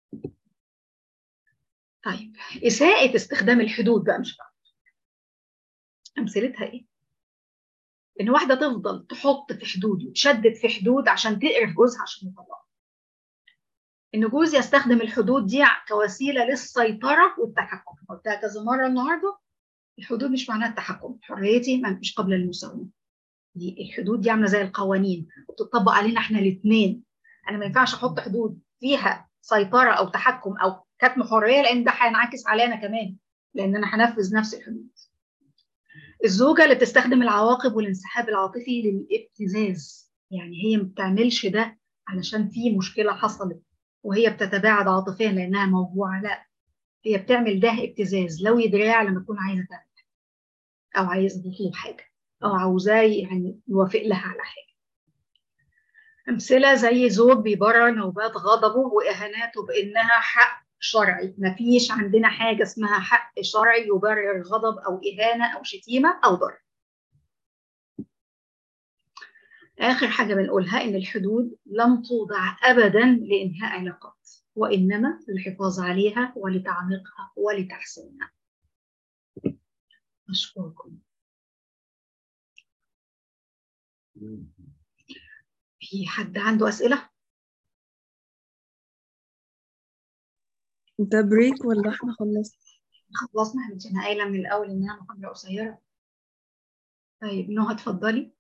A: طيب اساءة استخدام الحدود بقى مش بقى امثلتها ايه؟ ان واحده تفضل تحط في حدود وتشدد في حدود عشان تقرف جوزها عشان يطلقها ان جوزي يستخدم الحدود دي كوسيله للسيطره والتحكم قلتها كذا مره النهارده الحدود مش معناها التحكم حريتي مش قبل المساومه دي الحدود دي عامله زي القوانين وبتطبق علينا احنا الاثنين انا ما ينفعش احط حدود فيها سيطره او تحكم او كتم حريه لان ده هينعكس علينا كمان لان انا هنفذ نفس الحدود الزوجه اللي بتستخدم العواقب والانسحاب العاطفي للابتزاز يعني هي ما بتعملش ده علشان في مشكله حصلت وهي بتتباعد عاطفيا لانها موجوعه لا هي بتعمل ده ابتزاز لو دراع لما تكون عايزه تعمل او عايزه تطلب حاجه او عاوزاه يعني يوافق لها على حاجه امثله زي زوج بيبرر نوبات غضبه واهاناته بانها حق شرعي مفيش عندنا حاجه اسمها حق شرعي يبرر غضب او اهانه او شتيمه او ضرر آخر حاجة بنقولها إن الحدود لم توضع أبدا لإنهاء علاقات وإنما للحفاظ عليها ولتعميقها ولتحسينها أشكركم في حد عنده أسئلة؟
B: ده بريك ولا احنا خلصنا؟
A: خلصنا حبيبتي أنا قايلة من الأول إنها محاضرة قصيرة طيب نهى اتفضلي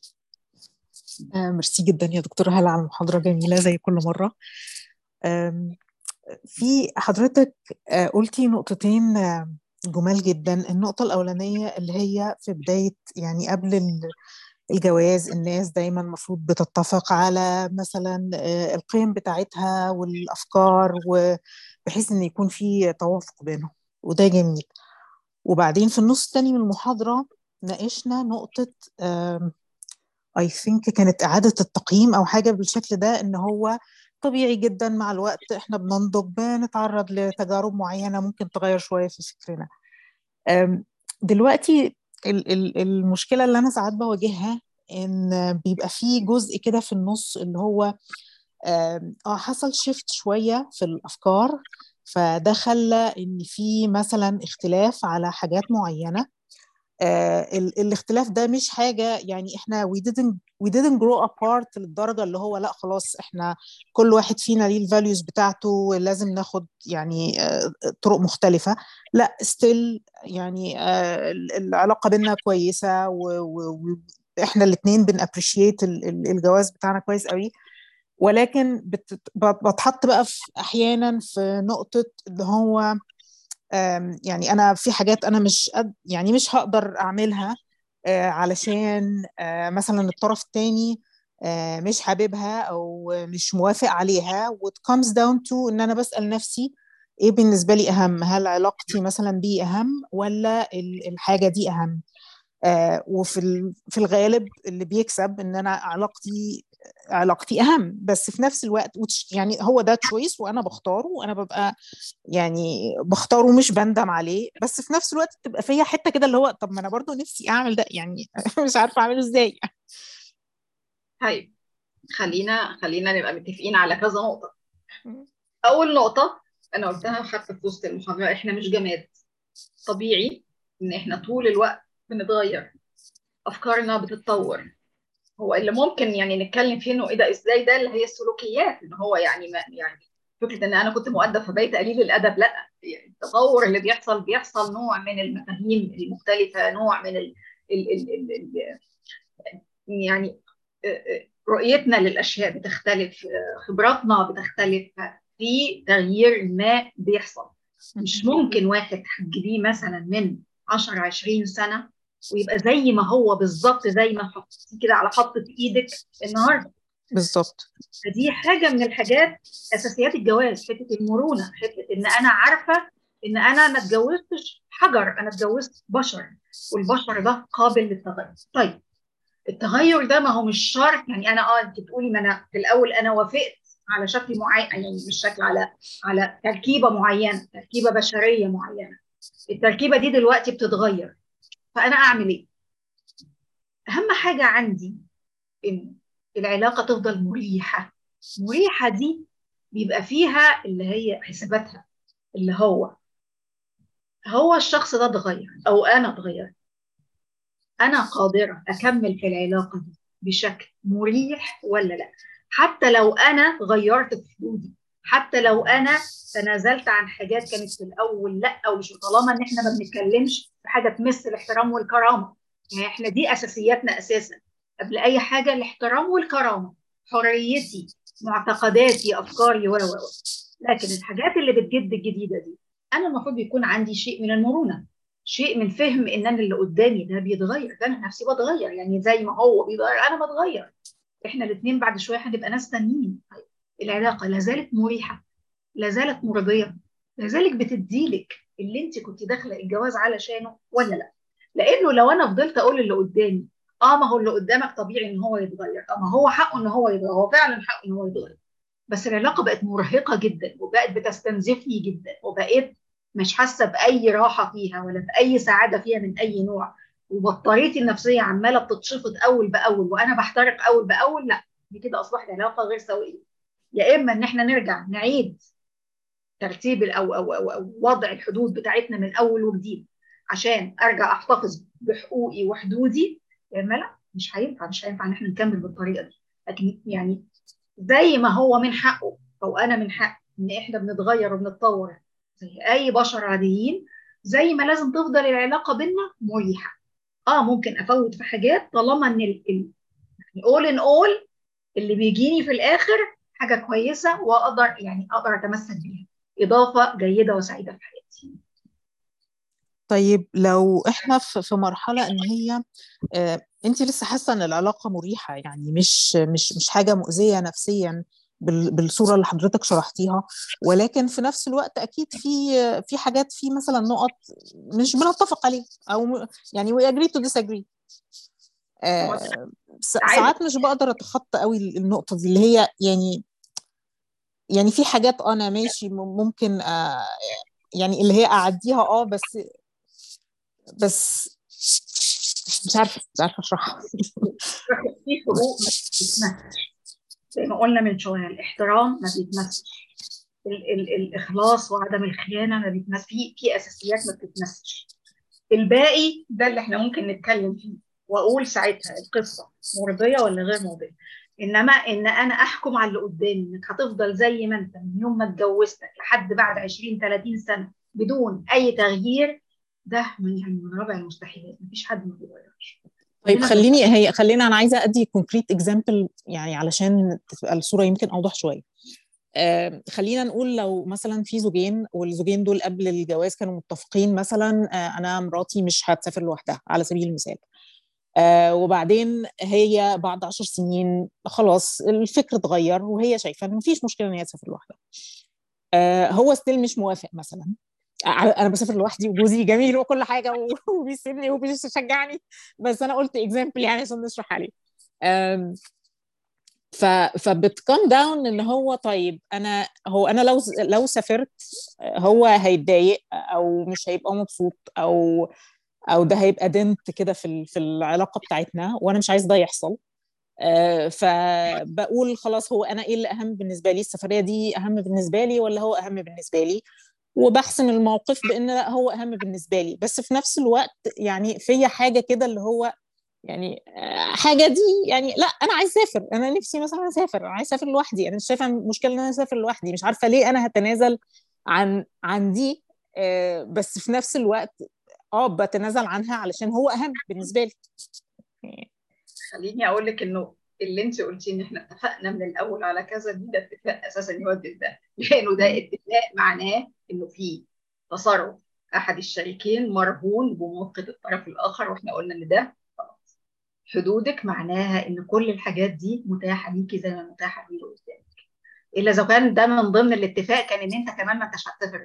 C: آه، ميرسي جدا يا دكتورة هلا على المحاضرة جميلة زي كل مرة آم، في حضرتك آه، قلتي نقطتين آه، جمال جدا النقطة الأولانية اللي هي في بداية يعني قبل ال- الجواز الناس دايما المفروض بتتفق على مثلا آه، القيم بتاعتها والأفكار وبحيث إن يكون في توافق بينهم وده جميل وبعدين في النص التاني من المحاضرة ناقشنا نقطة آم، اي ثينك كانت اعاده التقييم او حاجه بالشكل ده ان هو طبيعي جدا مع الوقت احنا بننضج بنتعرض لتجارب معينه ممكن تغير شويه في فكرنا أم، دلوقتي ال- ال- المشكله اللي انا ساعات بواجهها ان بيبقى في جزء كده في النص اللي هو آم، اه حصل شيفت شويه في الافكار فده خلى ان في مثلا اختلاف على حاجات معينه آه ال- الاختلاف ده مش حاجة يعني احنا we didn't we didn't grow apart للدرجة اللي هو لا خلاص احنا كل واحد فينا ليه الفاليوز بتاعته ولازم ناخد يعني آه طرق مختلفة لا still يعني آه ال- العلاقة بينا كويسة واحنا الاتنين بن appreciate ال- ال- الجواز بتاعنا كويس قوي ولكن بت- بت- بتحط بقى في احيانا في نقطة اللي هو آم، يعني انا في حاجات انا مش قد يعني مش هقدر اعملها آه، علشان آه، مثلا الطرف الثاني مش حاببها او مش موافق عليها وات comes down to ان انا بسأل نفسي ايه بالنسبة لي اهم هل علاقتي مثلا بيه اهم ولا ال- الحاجة دي اهم آه، وفي ال- في الغالب اللي بيكسب ان انا علاقتي علاقتي اهم بس في نفس الوقت which يعني هو ده تشويس وانا بختاره وانا ببقى يعني بختاره مش بندم عليه بس في نفس الوقت بتبقى فيا حته كده اللي هو طب ما انا برضو نفسي اعمل ده يعني مش عارفه اعمله ازاي
A: طيب خلينا خلينا نبقى متفقين على كذا نقطة أول نقطة أنا قلتها حتى في وسط المحاضرة إحنا مش جماد طبيعي إن إحنا طول الوقت بنتغير أفكارنا بتتطور هو اللي ممكن يعني نتكلم فيه إنه إيه ده إزاي ده اللي هي السلوكيات إن هو يعني ما يعني فكرة إن أنا كنت مؤدب فبقيت قليل الأدب لا يعني التطور اللي بيحصل بيحصل نوع من المفاهيم المختلفة نوع من ال ال ال ال ال يعني رؤيتنا للأشياء بتختلف خبراتنا بتختلف في تغيير ما بيحصل مش ممكن واحد هتجيبيه مثلا من 10 20 سنة ويبقى زي ما هو بالظبط زي ما حطيتيه كده على حطة ايدك النهارده
C: بالظبط
A: فدي حاجة من الحاجات أساسيات الجواز حتة المرونة حتة إن أنا عارفة ان انا ما اتجوزتش حجر انا اتجوزت بشر والبشر ده قابل للتغير طيب التغير ده ما هو مش شرط يعني انا اه انت بتقولي ما انا في الاول انا وافقت على شكل معين يعني مش شكل على على تركيبه معينه تركيبه بشريه معينه التركيبه دي دلوقتي بتتغير فانا اعمل ايه اهم حاجه عندي ان العلاقه تفضل مريحه مريحه دي بيبقى فيها اللي هي حساباتها اللي هو هو الشخص ده اتغير او انا اتغيرت انا قادره اكمل في العلاقه دي بشكل مريح ولا لا حتى لو انا غيرت في حدودي حتى لو انا تنازلت عن حاجات كانت في الاول لا ومش طالما ان احنا ما بنتكلمش في حاجه تمس الاحترام والكرامه يعني احنا دي اساسياتنا اساسا قبل اي حاجه الاحترام والكرامه حريتي معتقداتي افكاري و و لكن الحاجات اللي بتجد الجديده دي انا المفروض يكون عندي شيء من المرونه شيء من فهم ان انا اللي قدامي ده بيتغير ده انا نفسي بتغير يعني زي ما هو بيتغير انا بتغير احنا الاثنين بعد شويه هنبقى ناس تانيين طيب العلاقه لا زالت مريحه لا زالت مرضيه لا زالت بتديلك اللي انت كنت داخله الجواز علشانه ولا لا لانه لو انا فضلت اقول اللي قدامي اه ما هو اللي قدامك طبيعي ان هو يتغير اه ما هو حقه ان هو يتغير هو فعلا حقه ان هو يتغير بس العلاقه بقت مرهقه جدا وبقت بتستنزفني جدا وبقيت مش حاسه باي راحه فيها ولا باي سعاده فيها من اي نوع وبطاريتي النفسيه عماله بتتشفط اول باول وانا بحترق اول باول لا دي كده اصبحت علاقه غير سويه يا اما ان احنا نرجع نعيد ترتيب او او او, أو وضع الحدود بتاعتنا من اول وجديد عشان ارجع احتفظ بحقوقي وحدودي يا اما لا مش هينفع مش هينفع ان احنا نكمل بالطريقه دي لكن يعني زي ما هو من حقه او انا من حق ان احنا بنتغير وبنتطور زي اي بشر عاديين زي ما لازم تفضل العلاقه بينا مريحه اه ممكن افوت في حاجات طالما ان ال يعني اول ان اول اللي بيجيني في الاخر حاجه كويسه واقدر يعني اقدر اتمسك بيها اضافه جيده وسعيده في حياتي
C: طيب لو احنا في مرحله ان هي آه انت لسه حاسه ان العلاقه مريحه يعني مش مش مش حاجه مؤذيه نفسيا بالصوره اللي حضرتك شرحتيها ولكن في نفس الوقت اكيد في في حاجات في مثلا نقط مش بنتفق عليها او يعني we agree to disagree آه ساعات مش بقدر اتخطى قوي النقطه دي اللي هي يعني يعني في حاجات انا ماشي ممكن آه يعني اللي هي اعديها اه بس بس مش عارفه مش عارفه اشرحها
A: في حقوق ما بتتمسش زي ما قلنا من شويه الاحترام ما بيتمسش ال ال الاخلاص وعدم الخيانه ما بيتمسش في في اساسيات ما بتتمسش الباقي ده اللي احنا ممكن نتكلم فيه واقول ساعتها القصه مرضيه ولا غير مرضيه انما ان انا احكم على اللي قدامي انك هتفضل زي ما انت من يوم ما اتجوزتك لحد بعد 20 30 سنه بدون اي تغيير ده من يعني من رابع المستحيلات مفيش حد ما بيغيرش
C: طيب خليني هي خلينا انا عايزه ادي كونكريت اكزامبل يعني علشان تبقى الصوره يمكن اوضح شويه آه خلينا نقول لو مثلا في زوجين والزوجين دول قبل الجواز كانوا متفقين مثلا آه انا مراتي مش هتسافر لوحدها على سبيل المثال آه وبعدين هي بعد عشر سنين خلاص الفكر اتغير وهي شايفه ان مفيش مشكله ان هي تسافر لوحدها آه هو ستيل مش موافق مثلا انا بسافر لوحدي وجوزي جميل وكل حاجه وبيسيبني وبيشجعني بس انا قلت اكزامبل يعني عشان نشرح عليه ف فبتكم داون ان هو طيب انا هو انا لو لو سافرت هو هيتضايق او مش هيبقى مبسوط او او ده هيبقى دنت كده في في العلاقه بتاعتنا وانا مش عايز ده يحصل فبقول خلاص هو انا ايه اللي اهم بالنسبه لي السفريه دي اهم بالنسبه لي ولا هو اهم بالنسبه لي وبحسم الموقف بان لا هو اهم بالنسبه لي بس في نفس الوقت يعني فيا حاجه كده اللي هو يعني حاجه دي يعني لا انا عايز اسافر انا نفسي مثلا اسافر انا عايز اسافر لوحدي انا مش شايفه مشكله ان انا اسافر لوحدي مش عارفه ليه انا هتنازل عن عن دي بس في نفس الوقت اه بتنازل عنها علشان هو اهم بالنسبه لي
A: خليني اقول لك انه اللي انت قلتيه ان احنا اتفقنا من الاول على كذا دي ده اتفاق اساسا يودي ده لانه ده اتفاق معناه انه في تصرف احد الشريكين مرهون بموافقه الطرف الاخر واحنا قلنا ان ده خلاص حدودك معناها ان كل الحاجات دي متاحه ليكي زي ما متاحه للي قدامك الا اذا كان ده من ضمن الاتفاق كان ان انت كمان ما انتش هتسافر لوحدك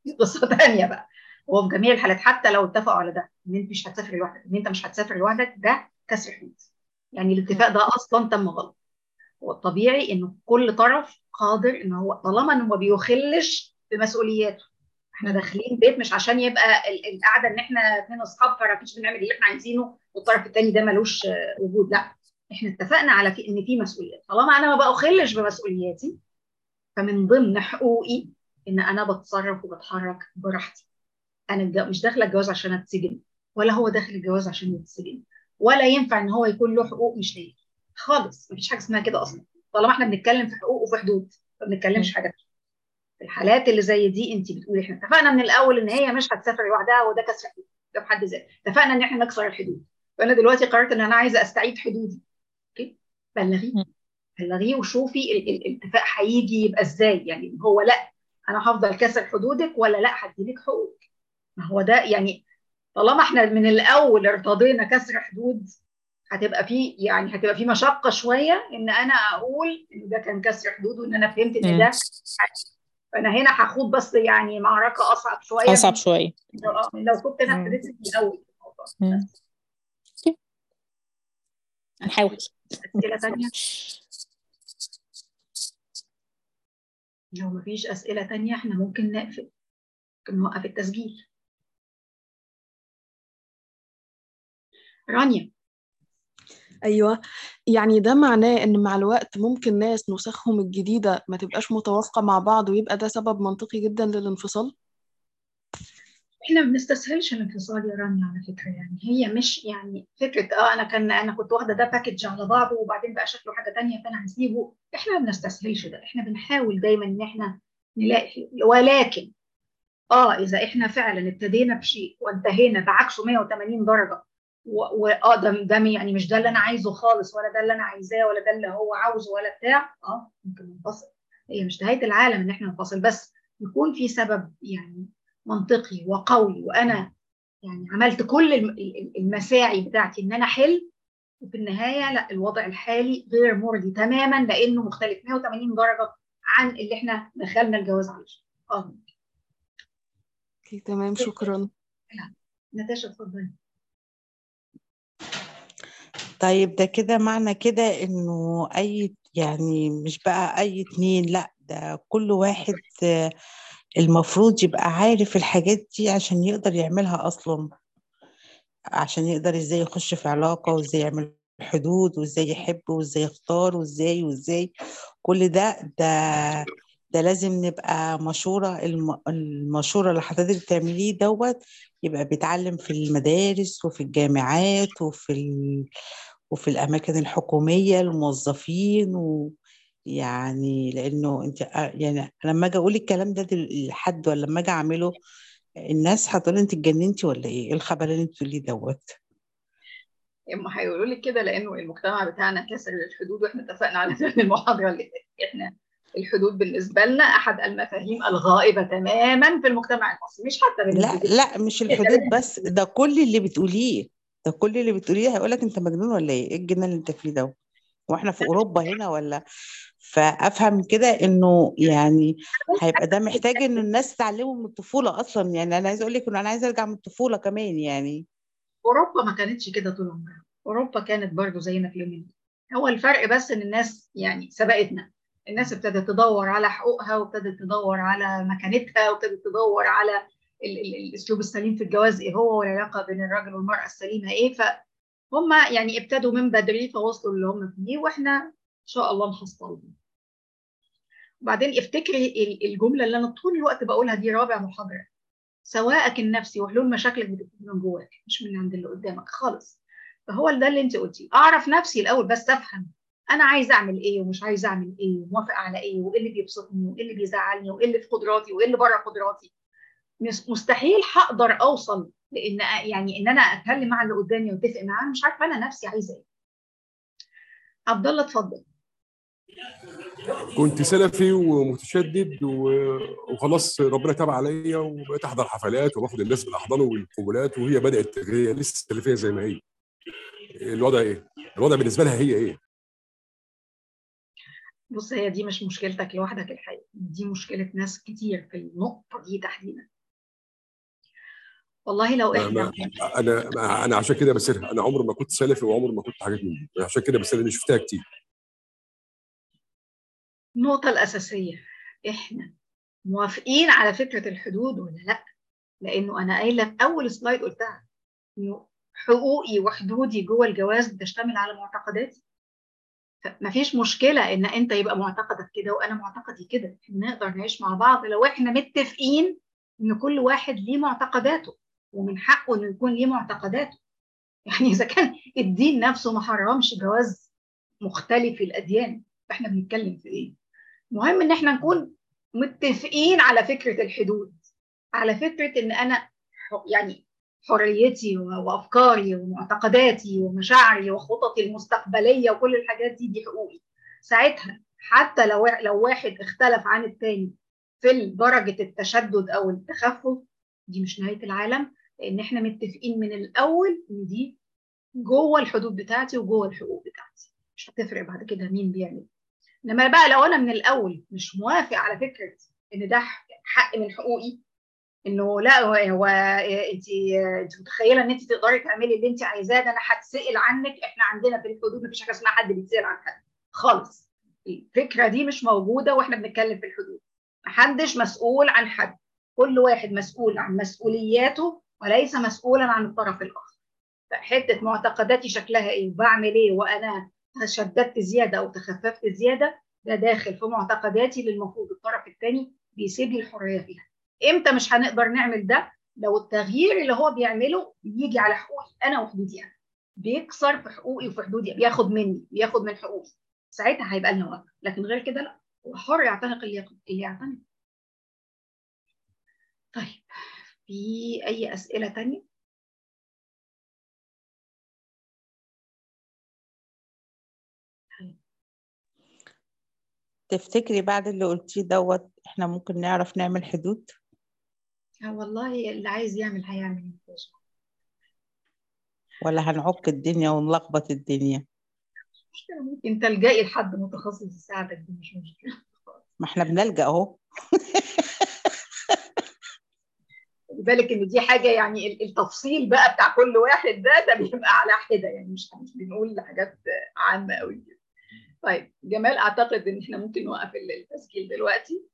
A: دي قصه ثانيه بقى هو في جميع الحالات حتى لو اتفقوا على ده ان انت مش هتسافر لوحدك ان انت مش هتسافر لوحدك ده كسر حدود يعني الاتفاق ده اصلا تم غلط هو الطبيعي انه كل طرف قادر ان هو طالما انه ما بيخلش بمسؤولياته احنا داخلين بيت مش عشان يبقى ال- القعده ان احنا اثنين اصحاب فمفيش بنعمل اللي احنا عايزينه والطرف الثاني ده ملوش آه، وجود لا احنا اتفقنا على في ان في مسؤوليات طالما انا ما باخلش بمسؤولياتي فمن ضمن حقوقي ان انا بتصرف وبتحرك براحتي انا الج- مش داخله الجواز عشان اتسجن ولا هو داخل الجواز عشان يتسجن ولا ينفع ان هو يكون له حقوق مش ليا خالص مفيش حاجه اسمها كده اصلا طالما احنا بنتكلم في حقوق وفي حدود ما بنتكلمش في حاجه تانية. في الحالات اللي زي دي انت بتقولي احنا اتفقنا من الاول ان هي مش هتسافر لوحدها وده كسر حدود ده في حد ذاته اتفقنا ان احنا نكسر الحدود فانا دلوقتي قررت ان انا عايزه استعيد حدودي اوكي بلغيه
C: مم.
A: بلغيه وشوفي ال- ال- الاتفاق هيجي يبقى ازاي يعني هو لا انا هفضل كسر حدودك ولا لا هديلك حقوق ما هو ده يعني طالما احنا من الاول ارتضينا كسر حدود هتبقى في يعني هتبقى في مشقه شويه ان انا اقول ان ده كان كسر حدود وان انا فهمت ان
C: مم.
A: ده فانا هنا هخوض بس يعني معركه اصعب شويه
C: اصعب
A: من
C: شويه
A: لو آه، من لو كنت انا
C: مم.
A: ابتديت من الاول في الموضوع
C: مم. أوكي. هنحاول
A: اسئله ثانيه لو مفيش اسئله ثانيه احنا ممكن نقفل ممكن نوقف التسجيل رانيا
B: ايوه يعني ده معناه ان مع الوقت ممكن ناس نسخهم الجديده ما تبقاش متوافقه مع بعض ويبقى ده سبب منطقي جدا للانفصال
A: احنا ما بنستسهلش الانفصال يا رانيا على فكره يعني هي مش يعني فكره اه انا كان انا كنت واخده ده باكج على بعضه وبعدين بقى شكله حاجه تانية فانا هسيبه احنا ما بنستسهلش ده احنا بنحاول دايما ان احنا نلاقي حلول ولكن اه اذا احنا فعلا ابتدينا بشيء وانتهينا بعكسه 180 درجه واه ده ده يعني مش ده اللي انا عايزه خالص ولا ده اللي انا عايزاه ولا ده اللي هو عاوزه ولا بتاع اه ممكن ننفصل هي مش نهايه العالم ان احنا ننفصل بس يكون في سبب يعني منطقي وقوي وانا يعني عملت كل الم- المساعي بتاعتي ان انا احل وفي النهايه لا الوضع الحالي غير مرضي تماما لانه مختلف 180 درجه عن اللي احنا دخلنا الجواز عليه اه
B: اوكي تمام شكرا
A: نتاشا اتفضلي
D: طيب ده كده معنى كده انه اي يعني مش بقى اي اتنين لا ده كل واحد آه، المفروض يبقى عارف الحاجات دي عشان يقدر يعملها اصلا عشان يقدر ازاي يخش في علاقة وازاي يعمل حدود وازاي يحب وازاي يختار وازاي وازاي كل ده ده ده لازم نبقى مشورة الم- المشورة اللي حضرتك بتعمليه دوت يبقى بيتعلم في المدارس وفي الجامعات وفي ال... وفي الأماكن الحكومية الموظفين و يعني لأنه أنت يعني لما أجي أقول الكلام ده دل- لحد ولا لما أجي أعمله الناس هتقول أنت اتجننتي ولا إيه؟ إيه الخبر اللي أنت بتقوليه دوت؟
A: هم هيقولوا لك كده لانه المجتمع بتاعنا كسر الحدود واحنا اتفقنا على ده في المحاضره اللي فاتت احنا الحدود بالنسبه لنا احد المفاهيم الغائبه تماما في المجتمع المصري مش حتى
D: لا
A: بالنسبه
D: لا مش الحدود بس ده كل اللي بتقوليه ده كل اللي بتقوليه هيقول لك انت مجنون ولا ايه ايه الجنان اللي انت فيه ده واحنا في اوروبا هنا ولا فافهم كده انه يعني هيبقى ده محتاج ان الناس تتعلمه من الطفوله اصلا يعني انا عايزه اقول لك انه انا عايزه ارجع من الطفوله كمان يعني
A: اوروبا ما كانتش كده طول عمرها اوروبا كانت برضو زينا في اليومين دول. هو الفرق بس ان الناس يعني سبقتنا الناس ابتدت تدور على حقوقها وابتدت تدور على مكانتها وابتدت تدور على ال ال الاسلوب السليم في الجواز ايه هو والعلاقه بين الراجل والمراه السليمه ايه فهم يعني ابتدوا من بدري فوصلوا اللي هم فيه واحنا ان شاء الله نحصلهم وبعدين افتكري ال- الجمله اللي انا طول الوقت بقولها دي رابع محاضره سواءك النفسي وحلول مشاكلك بتبتدي من جواك مش من عند اللي قدامك خالص فهو ده اللي انت قلتيه اعرف نفسي الاول بس افهم انا عايزه اعمل ايه ومش عايزه اعمل ايه وموافقه على ايه وايه اللي بيبسطني وايه اللي بيزعلني وايه اللي في قدراتي وايه اللي بره قدراتي مس- مستحيل هقدر اوصل لان يعني ان انا اتكلم مع اللي قدامي واتفق معاه أنا مش عارفه انا نفسي عايزه ايه عبد الله اتفضل
E: كنت سلفي ومتشدد و- وخلاص ربنا تاب عليا وبقيت احضر حفلات وباخد الناس بالاحضان والقبولات وهي بدات هي لسه سلفيه زي ما هي الوضع ايه؟ الوضع بالنسبه لها هي ايه؟
A: بص هي دي مش مشكلتك لوحدك الحقيقه دي مشكله ناس كتير في النقطه دي تحديدا والله لو
E: ما
A: احنا
E: ما انا ما انا عشان كده بسيرها انا عمري ما كنت سلفي وعمري ما كنت حاجات من دي عشان كده بس انا شفتها كتير
A: النقطة الأساسية إحنا موافقين على فكرة الحدود ولا لأ؟ لأنه أنا قايلة في أول سلايد قلتها إنه حقوقي وحدودي جوه الجواز بتشتمل على معتقداتي مفيش مشكلة إن أنت يبقى معتقدك كده وأنا معتقدي كده نقدر نعيش مع بعض لو إحنا متفقين إن كل واحد ليه معتقداته ومن حقه إنه يكون ليه معتقداته يعني إذا كان الدين نفسه ما حرمش جواز مختلف الأديان فإحنا بنتكلم في إيه؟ مهم إن إحنا نكون متفقين على فكرة الحدود على فكرة إن أنا يعني حريتي وافكاري ومعتقداتي ومشاعري وخططي المستقبليه وكل الحاجات دي دي حقوقي ساعتها حتى لو لو واحد اختلف عن التاني في درجه التشدد او التخفف دي مش نهايه العالم لان احنا متفقين من الاول ان دي جوه الحدود بتاعتي وجوه الحقوق بتاعتي مش هتفرق بعد كده مين بيعمل انما بقى لو انا من الاول مش موافق على فكره ان ده حق من حقوقي انه لا هو, هو انت انت متخيله ان انت تقدري تعملي اللي انت عايزاه ده انا هتسال عنك احنا عندنا في الحدود مفيش حاجه اسمها حد بيتسال عن حد خالص الفكره دي مش موجوده واحنا بنتكلم في الحدود محدش مسؤول عن حد كل واحد مسؤول عن مسؤولياته وليس مسؤولا عن الطرف الاخر فحته معتقداتي شكلها ايه وبعمل ايه وانا تشددت زياده او تخففت زياده ده داخل في معتقداتي اللي المفروض الطرف الثاني بيسيب لي الحريه فيها امتى مش هنقدر نعمل ده لو التغيير اللي هو بيعمله بيجي على حقوقي انا وحدودي انا بيكسر في حقوقي وفي حدودي بياخد مني بياخد من حقوقي ساعتها هيبقى لنا وقت لكن غير كده لا هو حر يعتنق اللي اللي يعتنق طيب في اي اسئله تانية
D: تفتكري بعد اللي قلتيه دوت احنا ممكن نعرف نعمل حدود
A: والله اللي عايز يعمل هيعمل
D: ولا هنعك الدنيا ونلخبط الدنيا
A: مشكلة ممكن تلجئي لحد متخصص يساعدك دي مش مشكلة
D: ما احنا بنلجأ اهو
A: بالك ان دي حاجه يعني التفصيل بقى بتاع كل واحد ده ده بيبقى على حده يعني مش مش بنقول حاجات عامه قوي طيب جمال اعتقد ان احنا ممكن نوقف التسجيل دلوقتي